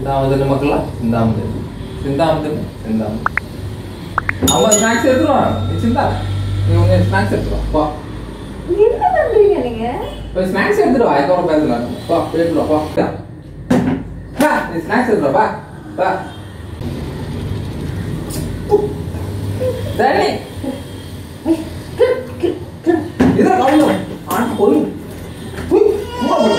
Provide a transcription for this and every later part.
சிந்தாமதுன்னு மக்களா சிந்தாமது சிந்தாமதுன்னு சிந்தாமது அம்மா ஸ்நாக்ஸ் எடுத்துருவான் நீ சிந்தா நீ உங்க ஸ்நாக்ஸ் எடுத்துருவா போ என்ன பண்றீங்க நீங்க போய் ஸ்நாக்ஸ் எடுத்துட்டு வா இதுக்கப்புறம் பேசலாம் போ போய் எடுத்துட்டு வா போ வா நீ ஸ்நாக்ஸ் எடுத்துட்டு வா வா தண்ணி இதை கவனம் ஆன் போய் போய் சும்மா போடு.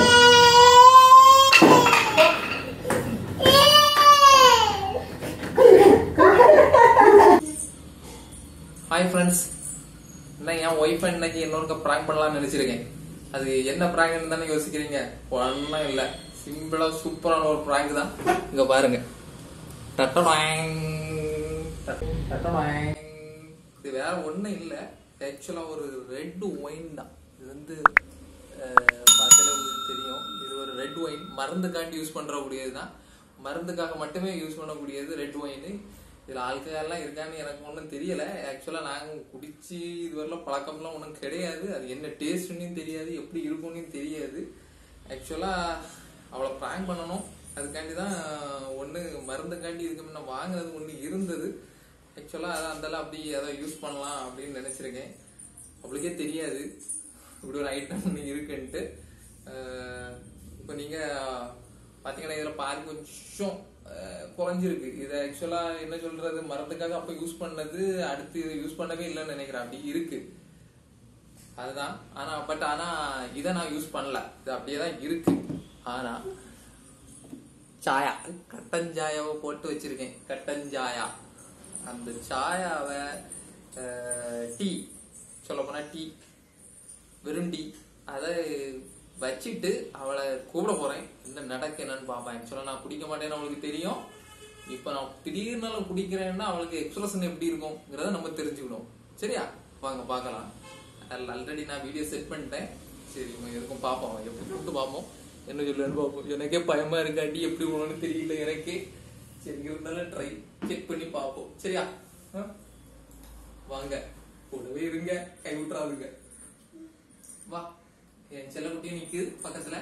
ஹாய் ஃப்ரெண்ட்ஸ் என்ன என் ஒய்ஃப் இன்னைக்கு இன்னொருக்க ப்ராங்க் பண்ணலாம்னு நினைச்சிருக்கேன் அது என்ன ப்ராங்க்னு தானே யோசிக்கிறீங்க ஒன்றும் இல்லை சிம்பிளா சூப்பரான ஒரு ப்ராங்க் தான் இங்க பாருங்க டட்டடாங், டட்- டட்டடாங். இது வேற ஒண்ணும் இல்ல ஆக்சுவலா ஒரு ரெட் ஒயின் தான் இது வந்து அஹ், பார்த்தாலே உங்களுக்கு தெரியும் இது ஒரு ரெட் ஒயின் மருந்துக்காண்டி யூஸ் பண்றக்கூடியது தான் மருந்துக்காக மட்டுமே யூஸ் பண்ணக்கூடியது ரெட் ஒயின் இதுல ஆல்கஹால்லாம் இருக்கான்னு எனக்கு ஒன்றும் தெரியல ஆக்சுவலா நாங்க குடிச்சு இதுவரையிலும் பழக்கம்லாம் ஒன்றும் கிடையாது அது என்ன டேஸ்ட்னு தெரியாது எப்படி இருக்கும்னு தெரியாது ஆக்சுவலா அவளை ப்ராங்க் பண்ணணும் அதுக்காண்டி தான் ஒன்று மருந்துக்காண்டி இதுக்கு முன்ன வாங்கினது ஒன்று இருந்தது ஆக்சுவலாக அதை அந்தளவு அப்படி அதை யூஸ் பண்ணலாம் அப்படின்னு நினச்சிருக்கேன் அவளுக்கே தெரியாது இப்படி ஒரு ஐட்டம் ஒன்று இருக்குன்ட்டு இப்போ நீங்கள் பார்த்தீங்கன்னா இதில் பாதி கொஞ்சம் அஹ், குறைஞ்சிருக்கு இதை ஆக்சுவலாக என்ன சொல்றது மருந்துக்காக அப்போ யூஸ் பண்ணது அடுத்து இதை யூஸ் பண்ணவே இல்லைன்னு நினைக்கிறேன் அப்படி இருக்கு அதுதான் ஆனா பட் ஆனா இதை நான் யூஸ் பண்ணல இது அப்படியே தான் இருக்கு ஆனா சாயா கட்டஞ்சாயாவை போட்டு வச்சிருக்கேன் கட்டஞ்சாயா அந்த சாயாவை டீ சொல்ல போனா டீ வெறும் டீ அதை வச்சுட்டு அவளை கூப்பிட போறேன் என்ன நடக்கு என்னன்னு பார்ப்பேன் ஆக்சுவலாக நான் குடிக்க மாட்டேன்னு அவளுக்கு தெரியும் இப்போ நான் திடீர்னு குடிக்கிறேன்னா அவளுக்கு எக்ஸ்பிரஷன் எப்படி இருக்கும்ங்கிறத நம்ம தெரிஞ்சுக்கணும் சரியா வாங்க பார்க்கலாம் ஆல்ரெடி நான் வீடியோ செட் பண்ணிட்டேன் சரி இவங்க எதுக்கும் பார்ப்போம் எப்படி கூப்பிட்டு பார்ப்போம் என்ன சொல்லுன்னு பார்ப்போம் எனக்கே பயமா இருக்காண்டி எப்படி ஒன்று தெரியல எனக்கே சரி இருந்தாலும் ட்ரை செக் பண்ணி பார்ப்போம் சரியா ஆ? வாங்க கூடவே இருங்க கை விட்டுறாதுங்க வா என் செல்ல குட்டியும் நிக்குது பக்கத்துல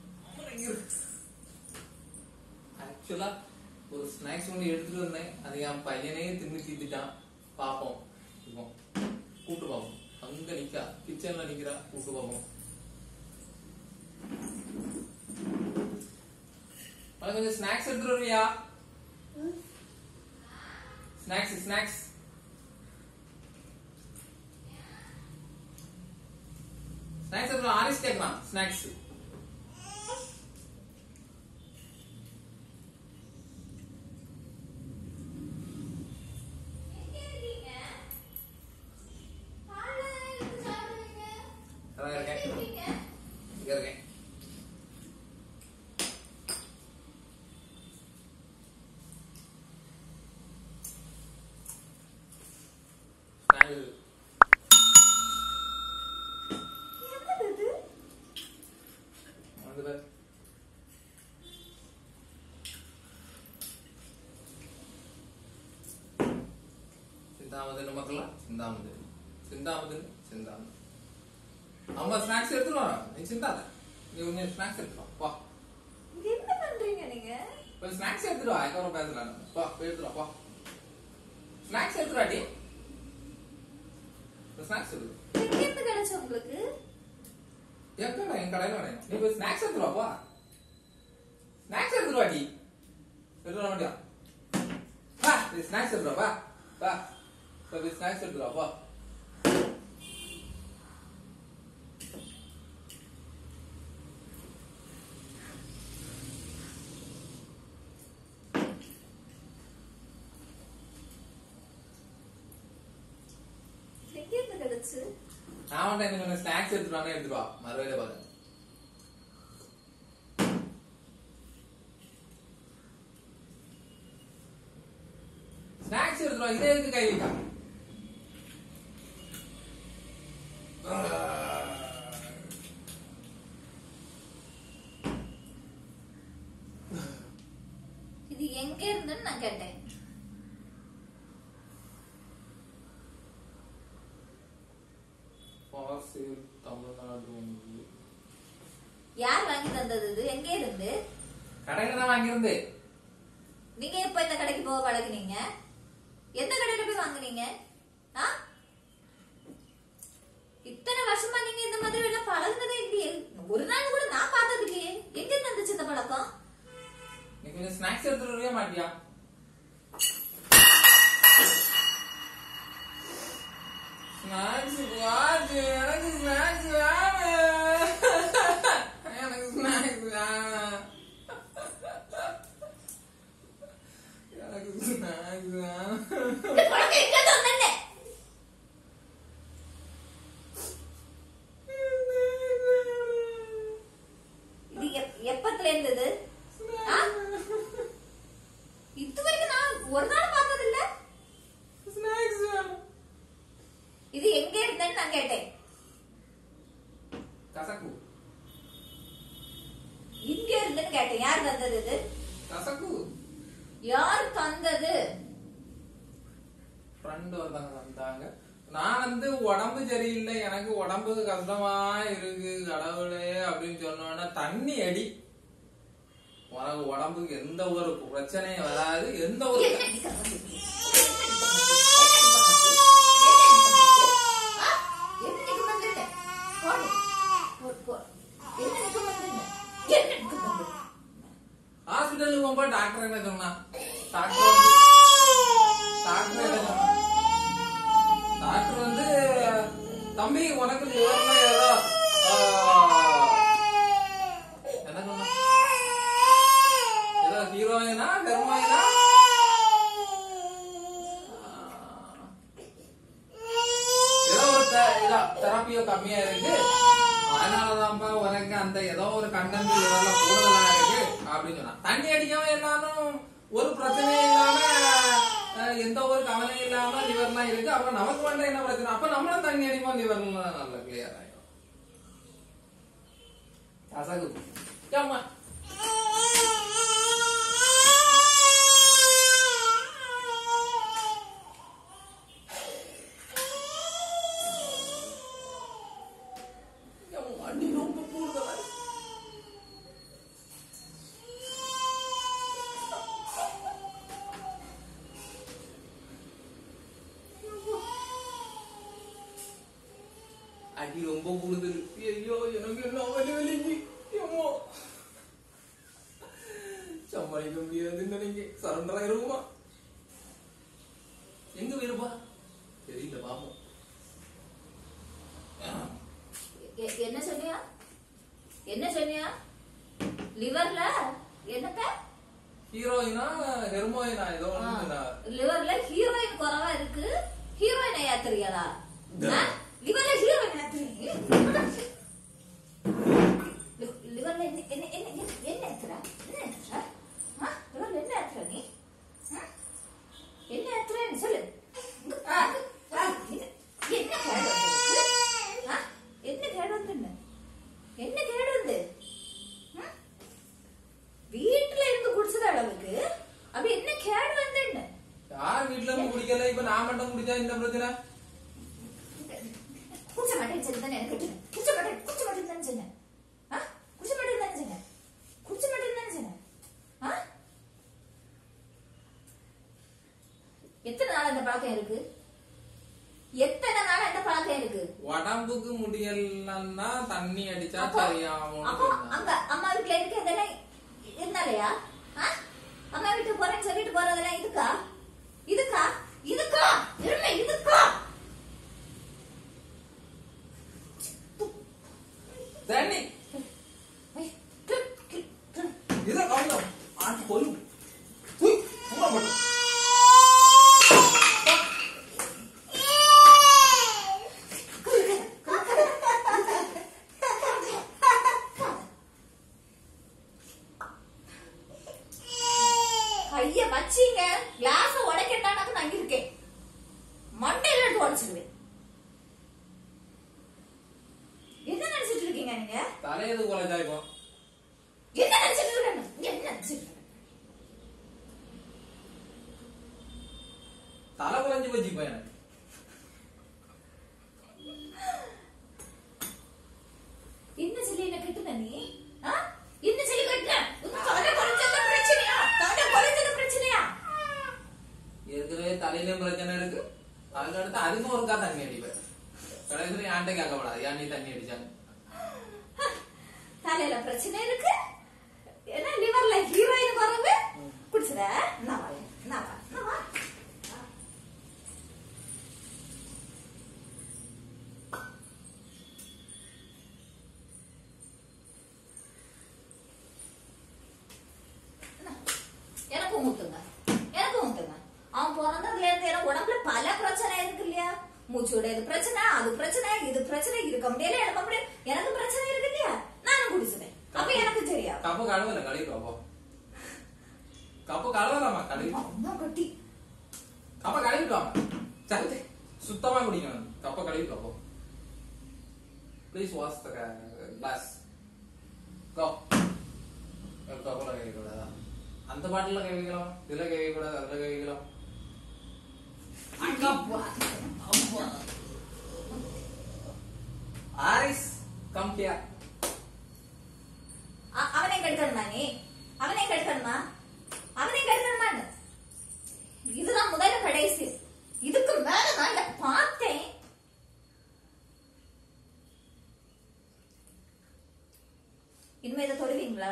ஆக்சுவலா ஒரு ஸ்நாக்ஸ் ஒன்று எடுத்துட்டு வந்தேன் அது என் பையனே தின்னு தீத்துட்டான் பாப்போம் இப்போ கூட்டு பாப்போம் அங்க நிக்கா கிச்சன்ல நிக்கிறா கூட்டு பாப்போம் உனக்கு கொஞ்சம் ஸ்நாக்ஸ் எடுத்துட்டு வருவியா ஸ்நாக்ஸ் ஸ்நாக்ஸ் ஸ்நாக்ஸ் எடுத்து ஆரஞ்சு கேட்கலாம் ஸ்நாக்ஸ் அதான் இருக்கேன் இங்க இருக்கேன் ஸ்நாக்ஸ் வந்து பாரு. சிந்தாமதுன்னு மக்களா சிந்தாமது சிந்தாமதுன்னு சிந்தாமது அம்மா ஸ்நாக்ஸ் எடுத்துட்டு வா நீ சிந்தாத நீ கொஞ்சம் ஸ்நாக்ஸ் எடுத்துட்டு வா வா என்ன பண்றீங்க நீங்க கொஞ்சம் ஸ்நாக்ஸ் எடுத்துட்டு வா அதுக்கப்புறம் பேசலாம் வா போய் எடுத்துட்டு வா வா ஸ்நாக்ஸ் எடுத்துட்டு வாடி ஸ்நாக்ஸ் எடுத்து எங்க இருந்து கிடைச்ச உங்களுக்கு என் கடை என் கடையில வேணும் நீ போய் ஸ்நாக்ஸ் எடுத்துட்டு வாப்பா ஸ்நாக்ஸ் எடுத்துட்டு வாடி எடுத்துட்டு வர வேண்டியா வா நீ ஸ்நாக்ஸ் எடுத்துட்டு வா வா வா போய் ஸ்நாக்ஸ் எடுத்துட்டு வா போ எங்க இருந்து கிடைச்சு நான் வந்து என்ன சொன்ன ஸ்நாக்ஸ் எடுத்துட்டு வாங்க எடுத்துட்டு வா மறுபடியும் பாருங்க ஸ்நாக்ஸ் எடுத்துட்டு வா இதே எதுக்கு கை வைக்கா இது எங்க இருந்துன்னு நான் கேட்டேன் பாசில் தமிழ்நாடு யார் வாங்கி தந்தது இது எங்க இருந்து கடையில தான் வாங்கியிருந்தேன் நீங்க எப்ப இந்த கடைக்கு போக பழகுனீங்க எந்த கடையில போய் வாங்குனீங்க ஆ? இத்தனை வருஷமா நீங்க இந்த மாதிரி எல்லாம் பழகுனதே இல்லையே ஒரு நாள் கூட நான் பார்த்தது இல்லையே எங்க இருந்து வந்துச்சு இந்த பழக்கம் நீ கொஞ்சம் ஸ்நாக்ஸ் எடுத்துட்டு வரவே மாட்டியா ஸ்நாக்ஸ் வாஜ் எனக்கு ஸ்நாக்ஸ் வேணும் எனக்கு ஸ்நாக்ஸ் வேணும் எனக்கு ஸ்நாக்ஸ் வேணும் இந்த பழக்கம் எங்க இருந்து வந்தேன்னு? இது எப்- எப்பத்துல இருந்தது ஆ? இது வரைக்கும் நான் ஒரு நாள் பார்த்தது இல்ல ஸ்நாக்ஸ் வேணும் இது எங்க இருந்தேன்னு நான் கேட்டேன் கசக்கு இங்க இருந்துன்னு கேட்டேன் யார் தந்தது இது கசக்கு யார் தந்தது ஃப்ரெண்ட் ஒருத்தவங்க வந்தாங்க நான் வந்து உடம்பு சரியில்லை எனக்கு உடம்பு கஷ்டமா இருக்கு கடவுளே அப்படின்னு சொன்னோன்னா தண்ணி அடி உனக்கு உடம்புக்கு எந்த ஒரு பிரச்சனையும் வராது எந்த ஒரு என்ன நிக்க மாட்டேங்குது? என்ன நிக்க மாட்டேங்குது? ஆ? என்ன நிக்க மாட்டேங்குது? போடு. போடு, போடு. என்ன நிக்க மாட்டேங்குது? என்ன நிக்க மாட்டேங்குது? ஹாஸ்பிட்டலுக்கு போகும்போது டாக்டர் என்ன சொன்னா டாக்டர் வந்து டாக்டர் என்ன சொன்னா டாக்டர் வந்து தம்பி உனக்கு லிவர்ல ஏதோ ஆ, என்ன சொன்னா ஏதோ ஹீரோயினா ஹெர்மாயினா ஏதோ ஒரு தெரப்பியோ கம்மியா இருக்கு அதனாலதான்ப்பா உனக்கு அந்த ஏதோ ஒரு கண்டென்ட் இதெல்லாம் கூடுதலா இருக்கு அப்படின்னு சொன்னா தண்ணி அடிக்காம எல்லாரும் ஒரு பிரச்சனையும் இல்லாம அஹ், எந்த ஒரு கவலையும் இல்லாம லிவர்லாம் இருக்கு அப்ப நமக்கு மட்டும் என்ன பிரச்சனை அப்ப நம்மளும் தண்ணி அடிப்போம் லிவர்லாம் நல்லா கிளியர் ஆயிடும் கசகு ஏம்மா ஏம்மா, அடி ரொம்ப கூடுதலா இருக்கு. அடி ரொம்ப கூடுதல் ஐயோ எனக்கு என்ன வலி வலிக்கு ஏம்மா சமாளிக்க முடியாதுன்னு நினைக்க சரண்டர் ஆயிருமா எங்க போயிருப்பா தெரியல பாப்போம் எ- என்ன சொன்னியா என்ன சொன்னியா லிவர்ல என்னத்த ஹீரோயினா ஹெர்மோயினா ஏதோ ஒண்ணு சொன்னா. லிவர்ல ஹீரோயின் குறவா இருக்கு ஹீரோயினை ஏத்துறீங்களா ஆ? லிவர்ல ஹீரோயின் ஏத்துறீங்க லி- லிவர்ல என்ன என்ன என்ன என்ன- என்ன ஏத்துற என்ன ஏத்துற ஆ? லிவர்ல என்ன ஏத்துற நீ ஆ? என்ன ஏத்துறேன்னு சொல்லு ஆ, ஆ, இது- என்ன கேடு வந்து ஆ? என்ன கேடு வந்து என்ன கேடு வந்து ஆ? வீட்டுல இருந்து குடிச்சது அளவுக்கு அப்ப என்ன கேடு வந்துன்னு யார் வீட்டுல இருந்து குடிக்கல இப்ப நான் மட்டும் குடிச்சா இந்த பிரச்சனை குடிச்ச மாட்டேன்னு சொல்லி தானே எனக்கு கேட்டேன். குடிச்ச மாட்டேன் குடிச்ச மாட்டேன்னு தானே சொன்னேன் ஆ? குடிச்ச மாட்டேன்னு தானே சொன்னேன் குடிச்ச மாட்டேன்னு தானே சொன்னேன் ஆ? எத்தனை நாள் அந்த பழக்கம் இருக்கு எத்தனை நாள் அந்த பழக்கம் இருக்கு உடம்புக்கு முடியலன்னா தண்ணி அடிச்சா அப்போ சரியாகும் அப்போ அங்க அம்மா வீட்டுல இருக்க இதெல்லாம் இருந்தாலையா ஆ? அம்மா வீட்டுக்கு போறேன்னு சொல்லிட்டு போறதெல்லாம் இதுக்கா இதுக்கா இதுக்கா இருமை இதுக்கா தண்ணி ஐய், டு- டு- டு- இதை கவனம் ஆட்டு கொல்லும் உய், தூர போட்டு. கைய வச்சீங்க கிளாஸ் உடைக்கட்டானாக்க நான் இங்க இருக்கேன் மண்டையில எடுத்து உடைச்சிருவேன் என்ன நினைச்சிட்டு இருக்கீங்க நீங்க தலையது குலைச்சா இப்போ என்ன நினைச்சிட்டு இருக்கீங்க என்ன நினைச்சிட்டு இருக்கீங்க தலை குலைஞ்சு போச்சு இப்போ எனக்கு என்ன சொல்லி என்ன கட்டுன நீ ஆ? என்ன சொல்லி கட்டுன உன் தலை குறைஞ்சது பிரச்சனையா தலை குறைஞ்சது பிரச்சனையா பிரச்சனை இருக்கு என்ன லிவர்ல ஹீரோயின் குறவு குடிச்சுத நான் வரேன் நான் வரேன் நான் வரேன் எனக்கும் ஊத்துங்க எனக்கும் ஊத்துங்க அவன் பிறந்ததுல இருந்து எனக்கு உடம்புல பல பிரச்சனை இருக்கு இல்லையா மூச்சோட இது பிரச்சனை அது பிரச்சனை இது பிரச்சனை இருக்க முடியல எடுக்க முடியல எனக்கு பிரச்சனை இருக்கு இல்லையா நானும் குடிச்சுட்டேன் அப்ப எனக்கு தெரியாது கப்பு கழுவல கழுவிட்டு வா, போ கப்பு கழுவலாமா கழுவி அம்மா கட்டி கப்ப கழுவிட்டு வாங்க சரி சுத்தமா குடிக்கணும் கப்ப கழுவிட்டு வா, போ please wash the glass go கப்பல கழுவி கூடாதா அந்த பாட்டில கழுவிக்கலாம் இதுல கழுவி கூடாது அதுல கழுவிக்கலாம் ஆரிஸ் கம் ஹியர் அ- அவனை கெடுக்கணுமா நீ அவனை கெடுக்கணுமா அவனை கெடுக்கணுமான்னு இதுதான் முதல்ல கடைசி இதுக்கு மேல நான் இத பார்த்தேன் இனிமே இதை தொடுவீங்களா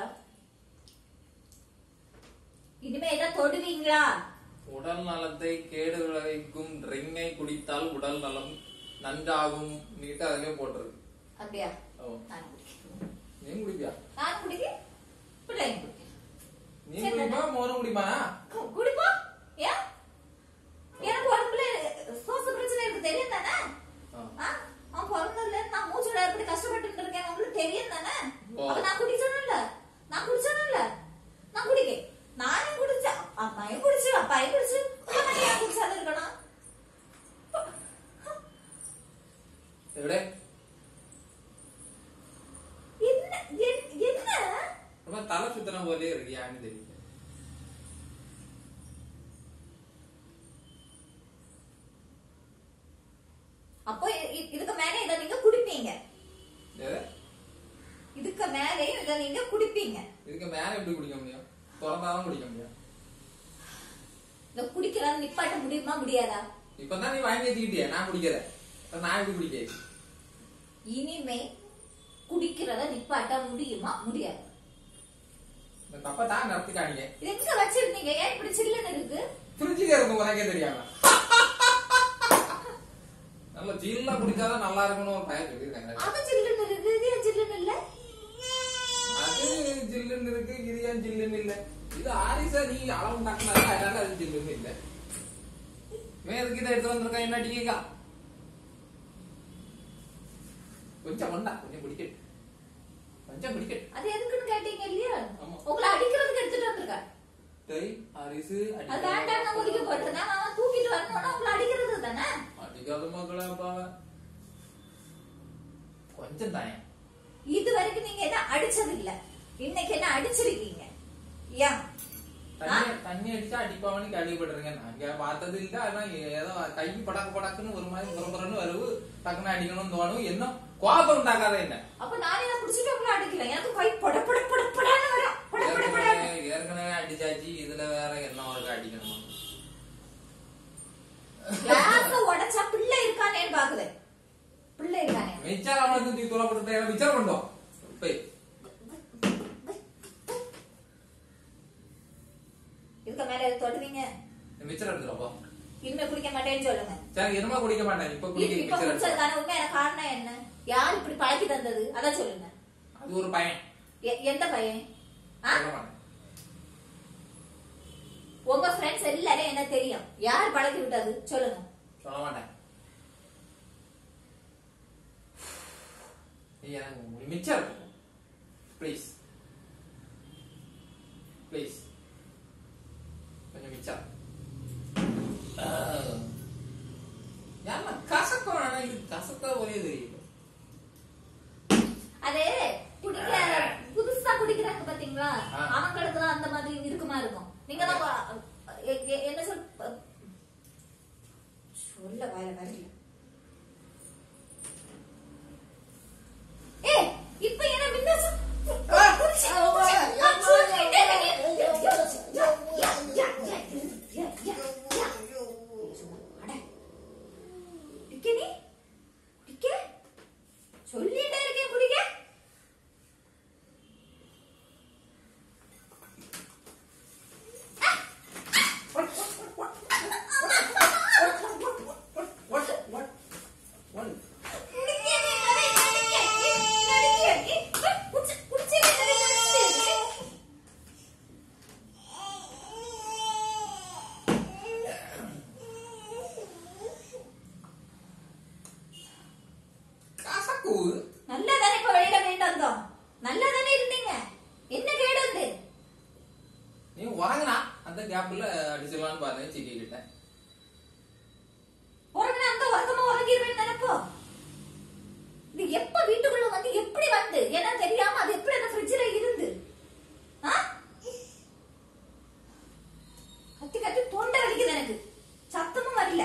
இனிமே இதை தொடுவீங்களா உடல் நலத்தை கேடு விளைவிக்கும் ட்ரிங்கை குடித்தால் உடல் நலம் நன்றாகும் நீட்டு அதிலே போட்டிருக்கு அப்படியா ஓ நான் குடிக்கிறேன் நீ குடிப்பியா நான் குடிக்க பிள்ளைங்க குடிக்க நீ குடிப்பா மோரும் குடிப்பானா கு- குடிப்போம் ஏன் எனக்கு உடம்புல சுவாச பிரச்சனை இருக்கு தெரியும் தானே ஆ. ஆ? அவன் பிறந்ததுல இருந்து நான் மூச்சுட எப்படி கஷ்டப்பட்டு இருக்கேன் உங்களுக்கு தெரியும் தானே ஓ. அப்ப நான் குடிச்சனும்ல நான் குடிச்சனும்ல நான் குடிக்க நானே குடிச்சேன் அம்மாயும் குடிச்சு அப்பாயும் குடிச்சு அப்ப நான் ஏன் குடிச்சாது இருக்கணும் எവിടെ என்ன என்- என்ன ரொம்ப தலை சுத்தன போலே இருக்கு யான்னு தெரியல அப்போ இ- இ- இதுக்கு மேல இதை நீங்க குடிப்பீங்க எது? இதுக்கு மேலேயும் இதை நீங்க குடிப்பீங்க இதுக்கு மேல எப்படி குடிக்க முடியும் திறந்தாதான் குடிக்க முடியும் இந்த குடிக்கிறது நிப்பாட்ட முடியுமா முடியாதா இப்பதான் நீ வாங்கி வச்சுக்கிட்டிய நான் குடிக்கிறேன் இப்ப நான் எப்படி குடிக்க இனிமே குடிக்கிறத நிப்பாட்ட முடியுமா முடியாது இந்த கப்பை தான் நடத்தி காணிங்க இது எங்க வச்சிருந்தீங்க ஏன் இப்படி சில்லுன்னு இருக்கு ஃப்ரிட்ஜுக்கு இருந்து உனக்கே தெரியாம நல்ல ஜீல்லா குடிச்சாதான் நல்லா இருக்கணும் ஒரு பையன் சொல்லியிருக்காங்க அது சில்லுன்னு இருக்கு இது ஏன் சில்லுன்னு இல்ல அது ஜில்லுன்னு இருக்கு இது ஏன் ஜில்லுன்னு இல்ல இது ஆரிசா நீ அளவு தாக்கினால அதனால அது ஜில்லுன்னு இல்ல இவன் எதுக்கு இதை எடுத்து வந்திருக்கான் என்ன டீக்கா கொஞ்சம் கொண்டா கொஞ்சம் குடிக்கட்டு கொஞ்சம் குடிக்கட்டு அது எதுக்குன்னு கேட்டீங்க இல்லையா ஆமா. உங்களை அடிக்கிறதுக்கு எடுத்துட்டு வந்திருக்கேன் டேய் ஆரிசு அது வேண்டாம் நான் ஒதுக்கி போட்டேன் அவன் தூக்கிட்டு வரணும்னா உங்களை அடிக்கிறது தானே அடிக்காத மகளா பாவ கொஞ்சம் தாயன் இது வரைக்கும் நீங்க என்ன அடிச்சது இல்ல இன்னைக்கு என்ன அடிச்சிருக்கீங்க ஏன் தண்ணி தண்ணி அடிச்சா அடிப்பாவன்னு கேள்விப்பட்டிருக்கேன் நான் இங்க பார்த்தது இல்ல ஆனா ஏதோ கை படக்கு படக்குன்னு ஒரு மாதிரி புறப்புறன்னு வருவு டக்குன்னு அடிக்கணும்னு தோணும் என்ன கோபம் உண்டாக்காத என்ன அப்ப நானே இதை குடிச்சிட்டு உங்களை அடிக்கல எனக்கு கை பட பட பட படான்னு வரும் பட பட படான்னு ஏற்கனவே ஏற்கனவே அடிச்சாச்சு இதுல வேற என்ன ஒரு அடிக்கணுமா கிளாஸ உடைச்சா பிள்ளை இருக்கானேன்னு பாக்குது பிள்ளை இருக்கானே மிச்சர் அவனை தூக்கி தூரப்பட்டு மிச்சர் பண்ணுவோம் போய் இதுக்கு மேல எது தொடுவீங்க மிச்சர் எடுத்துருப்போம் இனிமே குடிக்க மாட்டேன்னு சொல்லுங்க சரி இனிமே குடிக்க மாட்டேன் இப்ப குடிக்க இப்ப மிச்சர் எடுத்துருவோம் குடிச்சதுக்கான உண்மையான காரணம் என்ன யார் இப்படி பழக்கி தந்தது அதான் சொல்லுங்க அது ஒரு பையன் எ- எந்த பையன் ஆ? சொல்ல மாட்டேன் உங்க ஃப்ரெண்ட்ஸ் எல்லாரும் என்ன தெரியும் யார் பழக்கி விட்டது சொல்லுங்க சொல்ல மாட்டேன் நீ எனக்கு ஒரு மிச்சர் ப்ளீஸ் ப்ளீஸ் கொஞ்சம் மிச்சர் ஏன்னா கசக்கம் ஆனா இது கசக்க ஒரே தெரியும் அது குடிக்க புதுசா குடிக்கிறாங்க பாத்தீங்களா ஆ. அவங்களுக்கு தான் அந்த மாதிரி இருக்குமா இருக்கும் நீங்க தான் வா- எ- எ- என்ன சொல் சொல்ல வாயில வரல ஏ இப்ப என்ன முன்ன சொ- குடிச்சு- குடிச்சு- ஆ, சொல்லிட்டே இருக்கீங்க. யா, யா, யா, யா, யா, யா, யா. அட. குடிக்க நீ? குடிக்க? சொல்லிட்டே இருக்கேன் குடிக்க அந்த கேப்ல அடிச்சிடலாம்னு பார்த்தேன் சிக்கிக்கிட்டேன் உறங்கினா அந்த உறக்கமா உறங்கிடுவேன் நினைப்போ இது எப்ப வீட்டுக்குள்ள வந்து எப்படி வந்து ஏன்னா தெரியாம அது எப்படி அந்த ஃப்ரிட்ஜ்ல இருந்து ஆ? கத்தி கத்தி தொண்டை வலிக்குது எனக்கு சத்தமும் வரல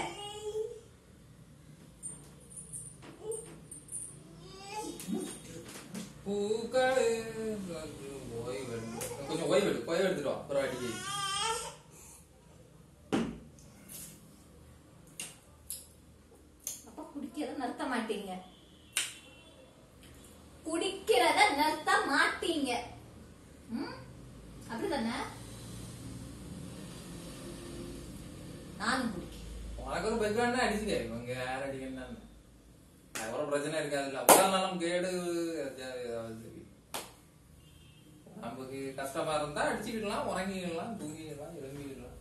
பூக்களே ஓய்வு எடு. கொஞ்சம் ஓய்வு எடு ஓய்வு எடுத்துட்டு வா அப்புறம் அடிக்கி அப்ப குடிக்கிறத நிறுத்த மாட்டீங்க குடிக்கிறத நிறுத்த மாட்டீங்க ம்? அப்படிதானே நானும் குடிக்கிறேன் உனக்கு ஒரு பெக் வேணா அடிச்சுக்க இவங்க யார் அடிக்கணும் அது ஒரு பிரச்சனை இருக்காதுல்ல உடல் நலம் கேடு ஏதாவது நமக்கு கஷ்டமா இருந்தா அடிச்சுக்கிடலாம் உறங்கிக்கலாம் தூங்கிக்கலாம் எழும்பிக்கலாம்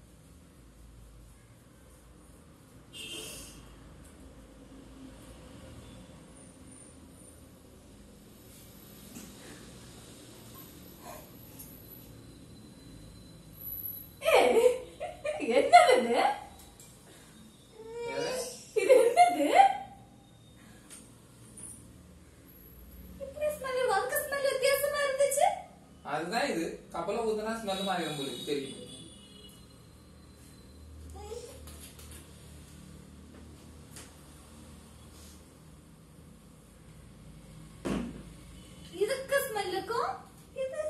ஏய், என்னது இது? ஏது? இது என்னது இப்படி smell இருக்கு, அதுக்கு smell வித்தியாசமா இருந்துச்சு அதுதான் இது கப்பல ஊத்துனா ஸ்மெல் மாதிரி உங்களுக்கு தெரியும் இதுக்கு ஸ்மெல்லுக்கும் இது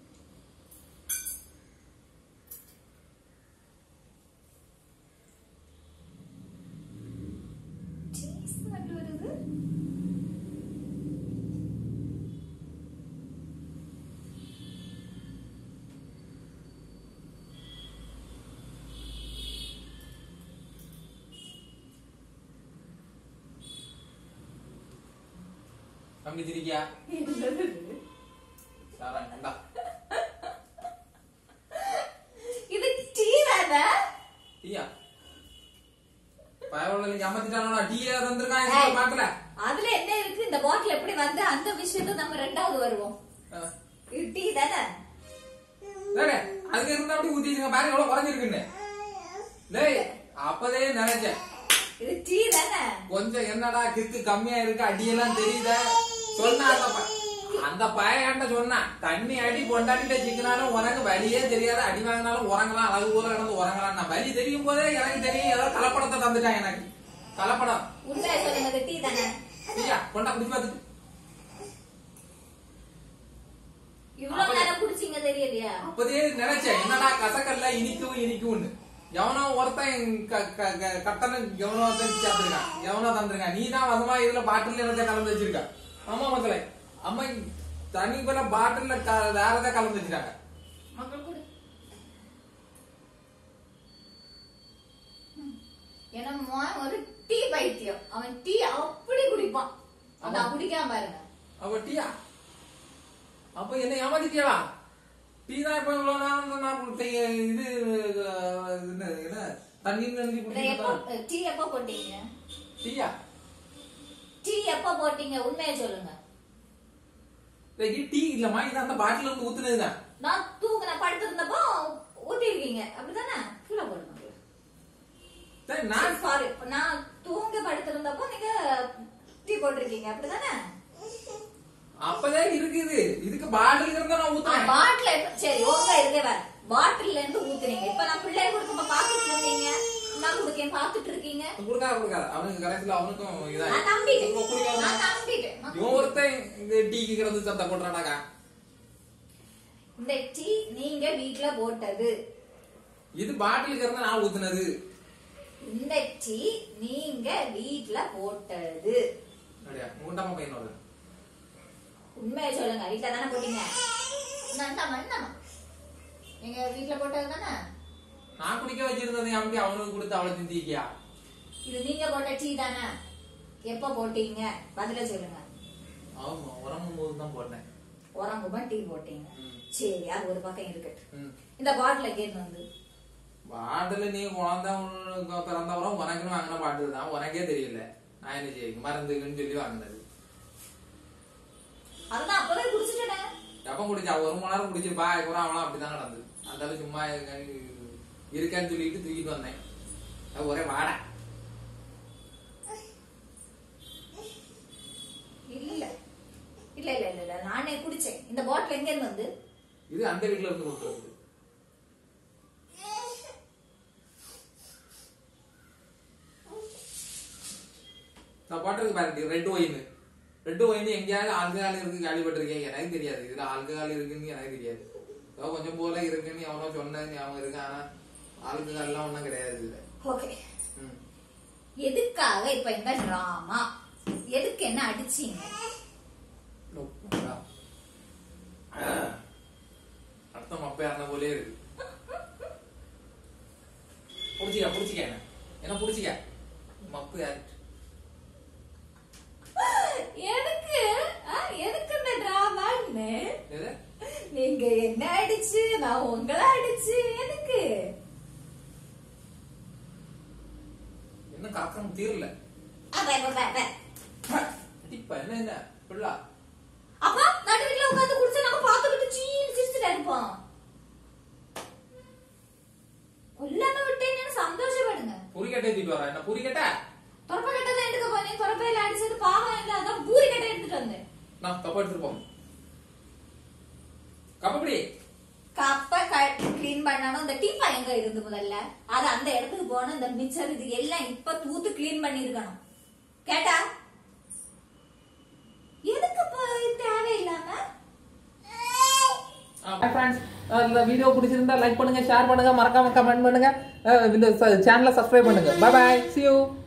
டீ ஸ்மெல் வருது தம்பி திரிக்கியா என்னது இது? சாரா இந்தா. இது டீ தானே டீயா பயவுள்ள ஏமாத்திட்டானோடா டீயா தந்திருக்கான் இதுல பாக்கல அதுல என்ன இருக்கு இந்த பாட்டில் எப்படி வந்து அந்த விஷயத்த நம்ம ரெண்டாவது வருவோம் அஹ். இது டீ தானே டேய், அதுக்கு இருந்தா அப்படி ஊத்திச்சுங்க பாருங்க எவ்வளவு குறைஞ்சிருக்குன்னு டேய் அப்பதே நினைச்சேன் இது டீ தானே கொஞ்சம் என்னடா கிக்கு கம்மியா இருக்கு அடியெல்லாம் தெரியுத சொன்னா அந்த ப- அந்த பையன்ட்ட சொன்னா தண்ணி அடி பொண்டாட்டிட்ட சிக்கினாலும் உனக்கு வலியே தெரியாது அடி வாங்கினாலும் உறங்கலாம் அழகு ஊர கிடந்து உறங்கலாம் நான் வலி தெரியும் போதே எனக்கு தெரியும் ஏதோ கலப்படத்தை தந்துட்டான் எனக்கு கலப்படம் உண்மையை சொல்லுங்க இது டீ தானே ஐயா கொண்டா குடிச்சு பார்த்துட்டு இவ்வளவு நேரம் குடிச்சீங்க தெரியலையா அப்பதே நினைச்சேன் என்னடா கசக்கல்ல இனிக்கும் இனிக்கும்னு எவனோ ஒருத்தன் க- க- க- கட்டணம் எவனோ ஒருத்தன் சேர்த்திருக்கான் எவனோ தந்திருக்கான் நீ தான் வசமா இதுல பாட்டில் என்னத்தை கலந்து வச்சிருக்க ஆமா மக்களே அம்மா தனி போல பாட்டில்ல க- வேற எதை கலந்து வச்சிருக்காங்க மக்கள் கூட ஏன்னா மோன் ஒரு டீ பைத்தியம் அவன் டீ அப்படி குடிப்பான் அந்த ஆமா. குடிக்காம பாருங்க அப்ப டீயா அப்ப என்ன ஏமாத்திட்டியா டீ தான் இப்ப இவ்வளவு நேரம் நான் கொடுத்தீங்க இது அஹ், என்ன என்ன தண்ணி நன்றி இதை எப்போ குடிக்கிறதா டீ எப்போ போட்டீங்க டீயா டீ எப்போ போட்டீங்க உண்மையை சொல்லுங்க டேய், டீ இல்லம்மா இது அந்த பாட்டில இருந்து ஊத்துனதுதான் நான் தூங்கின படுத்திருந்தப்போ ஊத்திருக்கீங்க அப்படிதானே கீழே போடுங்க டேய், நான் சாரி நான் தூங்க படுத்திருந்தப்போ நீங்க டீ போட்டிருக்கீங்க அப்படிதானே அப்பதான் இருக்குது இதுக்கு பாட்டில் இருந்தா நான் ஊத்துறேன் பாட்டில சரி ஓங்க இருக்கே வேற பாட்டில்ல இருந்து ஊத்துறீங்க இப்ப நான் பிள்ளைய கொடுக்க பாத்துட்டு இருந்தீங்க நான் கொடுக்கேன் பாத்துட்டு இருக்கீங்க கொடுக்காத கொடுக்காத அவனுக்கு கடைசியில அவனுக்கும் இதா நான் நம்பிட்டேன் இவன் குடிக்காம- நான் நம்பிட்டேன் இவன் ஒருத்தன் இந்த டீக்கு கிடந்து சத்த போட்டுறானாக்கா இந்த டீ நீங்க வீட்ல போட்டது இது பாட்டிலுக்கு இருந்தா நான் ஊத்துனது இந்த டீ நீங்க வீட்ல போட்டது அப்படியா மூண்டாம பையனோட உண்மையை சொல்லுங்க வீட்ல தானே போட்டீங்க நந்தமா என்னமா நீங்க வீட்ல போட்டது தானே நான் குடிக்க வச்சிருந்ததை அப்படி அவனுக்கு கொடுத்து அவளை திந்திக்கியா இது நீங்க போட்ட டீ தானே எப்ப போட்டீங்க பதில சொல்லுங்க ஆமா உறங்கும் போது தான் போட்டேன் உறங்குமா டீ போட்டீங்க ம். சரி அது ஒரு பக்கம் இருக்கு ம். இந்த பாட்டில் கேட்டு வந்து பாட்டில் நீ குழந்தை உனக்கு பிறந்தவரம் உனக்குன்னு வாங்கின பாட்டில் தான் உனக்கே தெரியல நான் என்ன செய்ய மருந்துக்குன்னு சொல்லி வாங்கினது அதுதான் அப்பவே குடிச்சிட்டேன் எப்ப தான் குடிச்சா ஒரு மணி நேரம் குடிச்சு பாய் கூட அவனா அப்படிதான் நடந்தது அந்த அளவு சும்மா இருக்க- இருக்கேன்னு சொல்லிட்டு தூக்கிட்டு வந்தேன் அது ஒரே வாடை இல்ல இல்ல இல்ல இல்ல இல்ல நானே குடிச்சேன் இந்த பாட்டில் எங்க இருந்து வந்து இது அந்த வீட்டுல இருந்து கொண்டு வருது நான் போட்டிருக்கு பாருங்க ரெட் ஒயின் ரெட் ஒயின் எங்கேயாவது ஆல்கஹால் இருக்கு கேள்விப்பட்டிருக்கேன் எனக்கு தெரியாது இதுல ஆல்கஹால் இருக்குன்னு எனக்கு தெரியாது ஏதோ கொஞ்சம் போல இருக்குன்னு எவனோ சொன்னது ஞாபகம் இருக்கு ஆனா ஆல்கஹால்லாம் ஒண்ணும் கிடையாது இதுல ஓகே ம். எதுக்காக இப்ப இந்த டிராமா எதுக்கு என்ன அடிச்சீங்க நொப்பா. அர்த்தம் அப்ப இருந்த போலே இருக்கு புடிச்சிக்க புடிச்சிக்க என்ன என்ன புடிச்சிக்க மப்பு ஆக்ட் எதுக்கு ஆ, எதுக்கு இந்த டிராமான்னு எது நீங்க என்ன அடிச்சு நான் உங்களை அடிச்சு எதுக்கு என்ன கறக்கம் தீரல அட, அட, அட. இப்ப என்ன என்ன பிள்ளா அப்பா நடுவில் உட்காந்து குடிச்சு நாங்க பாத்துக்கிட்டு சீன்னு சிரிச்சுட்டு இருப்போம் கொல்லாம விட்டேன்னு சந்தோஷப்படுங்க புரிக்கட்டை தூக்கிட்டு வரா என்ன புரிக்கட்ட தொரப்ப கட்டதை எடுக்க போனேன் தொரப்பையில அடிச்சது பாவம் இல்ல அதான் பூரி கட்டை எடுத்துட்டு வந்தேன் நான் கப்ப எடுத்துருப்போம் கப்பப்படி கப்ப கிளீன் பண்ணணும் இந்த டீப்பா எங்க இருந்து முதல்ல அது அந்த இடத்துக்கு போகணும் இந்த மிச்சர் இது எல்லாம் இப்ப தூத்து கிளீன் பண்ணிருக்கணும் கேட்டா எதுக்கு இப்ப இது தேவையில்லாம ஃப்ரெண்ட்ஸ் இந்த வீடியோ பிடிச்சிருந்தா லைக் பண்ணுங்க ஷேர் பண்ணுங்க மறக்காம கமெண்ட் பண்ணுங்க அஹ் இந்த சேனலை சப்ஸ்கிரைப் பண்ணுங்க பை பாய் see you